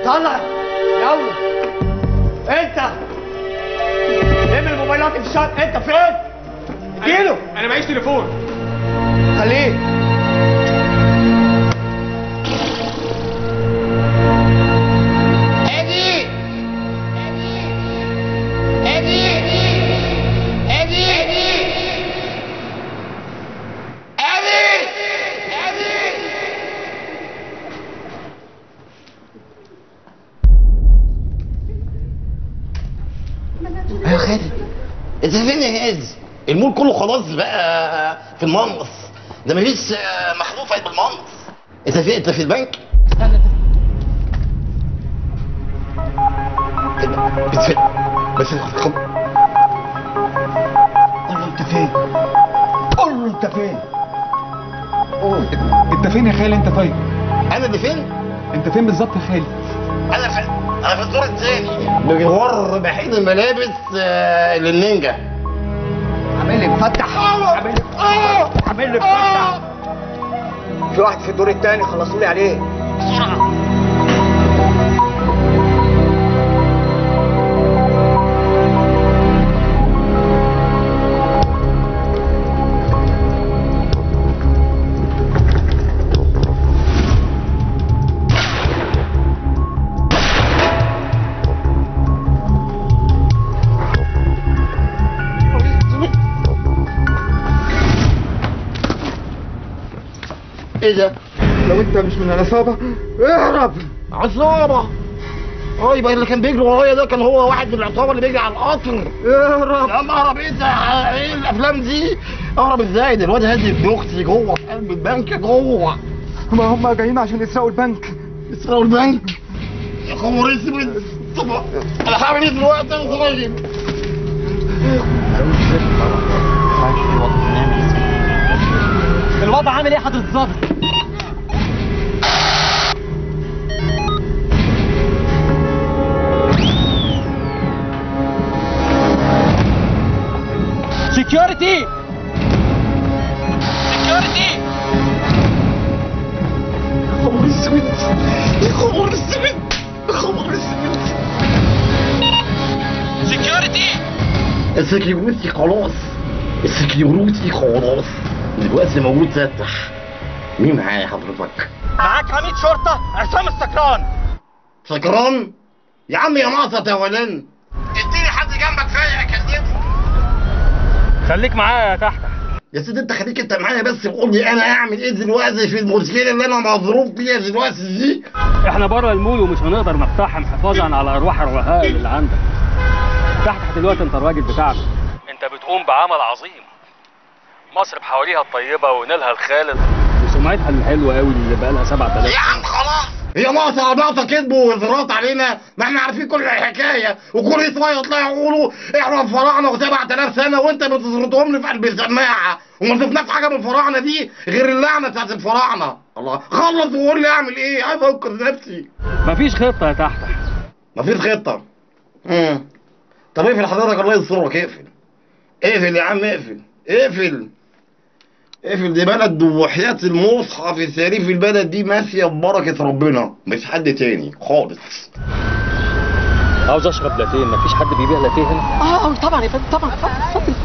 طلع يلا انت ارمي الموبايلات في الشنطه انت فين؟ اديله انا معيش تليفون خليه ادي ادي ادي ادي ادي يا خالد انت فين يا هادي المول كله خلاص بقى في المنص ده مفيش آه، محذوفه بالمنص انت في انت في البنك بتفين بس خب قول له انت فين؟ قول له انت فين؟ قول انت فين يا خالي انت طيب انا اللي فين انت فين بالظبط يا خالي انا في انا في الدور الثاني بجوار بحيد الملابس آه، للنينجا عامل لي مفتح عامل لي عامل لي مفتح في واحد في الدور الثاني خلصوا لي عليه ايه ده لو انت مش من العصابه اهرب عصابه اه يبقى اللي كان بيجري ورايا ده كان هو واحد من العصابه اللي بيجري على القطر اهرب يا عم اهرب ايه ده ايه الافلام دي اهرب ازاي ده الواد هادي ابن اختي جوه في قلب البنك جوه ما هم جايين عشان يسرقوا البنك يسرقوا البنك يا خمر اسود طب انا هعمل ايه دلوقتي يا صغير الوضع عامل ايه يا حضرة الظابط؟ سكيورتي سكيورتي خمر اسود يا خمر اسود يا خمر اسود سكيورتي السكيورتي خلاص السكيورتي خلاص دلوقتي موجود فتح مين معايا حضرتك؟ معاك عميد شرطة عصام السكران سكران؟ يا عم يا ناقصة يا ولان اديني حد جنبك فيا اكلمه خليك معايا يا تحت يا سيدي انت خليك انت معايا بس وقول لي انا اعمل ايه دلوقتي في المشكله اللي انا مظروف فيها دلوقتي دي احنا بره المول ومش هنقدر نقتحم حفاظا على ارواح الرهائن اللي عندك تحت دلوقتي انت الراجل بتاعنا انت بتقوم بعمل عظيم مصر بحواليها الطيبه ونيلها الخالد وسمعتها الحلوه قوي اللي بقى لها 7000 يا عم خلاص هي ناقصه ناقصه كذب وانفراد علينا ما احنا عارفين كل الحكايه وكل شويه يطلعوا يقولوا احنا الفراعنه و7000 سنه وانت بتزردهم لي في قلب السماعه وما شفناش حاجه من الفراعنه دي غير اللعنه بتاعت الفراعنه الله خلص وقول لي اعمل ايه عايز انقذ نفسي مفيش خطه يا تحت مفيش خطه امم طب اقفل حضرتك الله يسترك اقفل اقفل يا عم اقفل اقفل اقفل دي بلد وحياة المصحف الشريف البلد دي ماشية ببركة ربنا مش حد تاني خالص عاوز اشرب لاتيه مفيش حد بيبيع لاتيه هنا اه طبعا يا فندم طبعا اتفضل اتفضل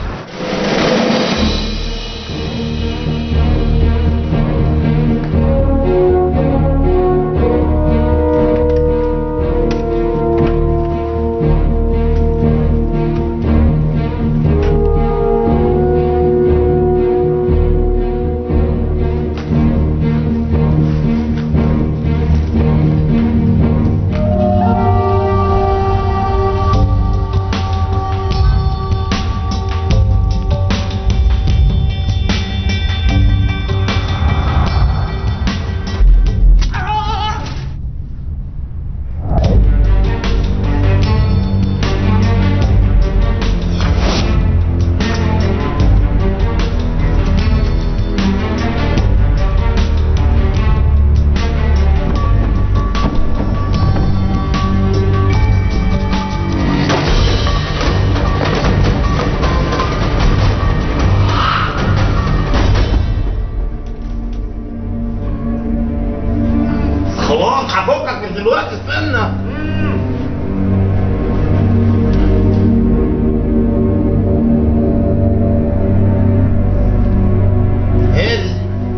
استنى هادي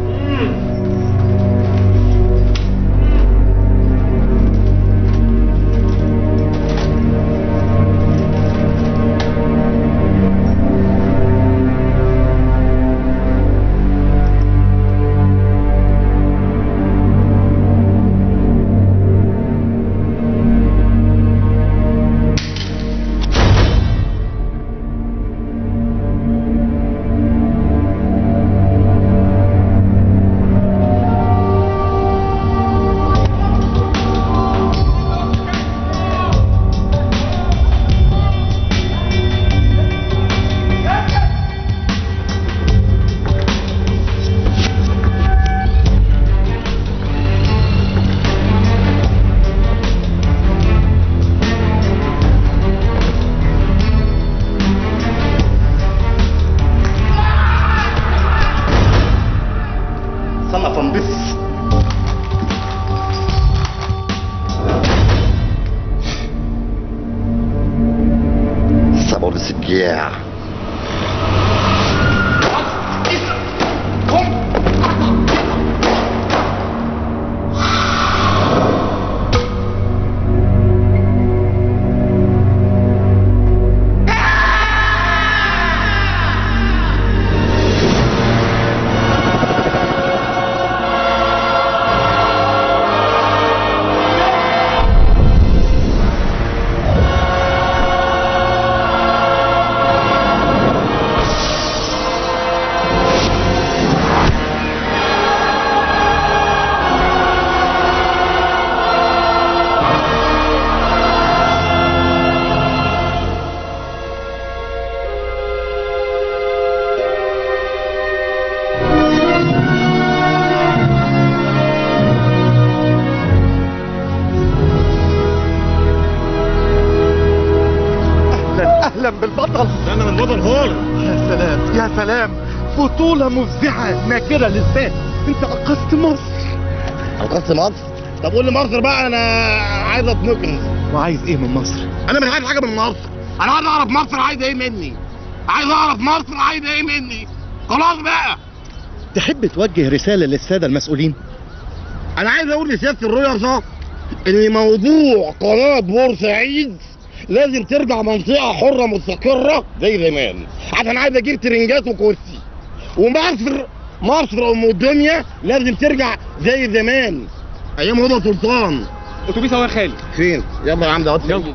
صنف بس صبر السجاع اهلا اهلا بالبطل انا من بطل خالص يا سلام يا سلام بطولة مفزعة ناكرة للذات انت انقذت مصر انقذت مصر طب قول لي مصر بقى انا عايز اتنقل وعايز ايه من مصر انا مش عايز حاجه من مصر انا عايز اعرف مصر عايزه ايه مني عايز اعرف مصر عايزه ايه مني خلاص بقى تحب توجه رسالة للسادة المسؤولين انا عايز اقول لسياده الرؤساء ان موضوع قناه بورسعيد لازم ترجع منطقه حره مستقره زي زمان عشان عايز اجيب ترنجات وكرسي ومصر مصر ام الدنيا لازم ترجع زي زمان ايام هدى سلطان اتوبيس اهو يا خالي فين يلا يا عم ده يلا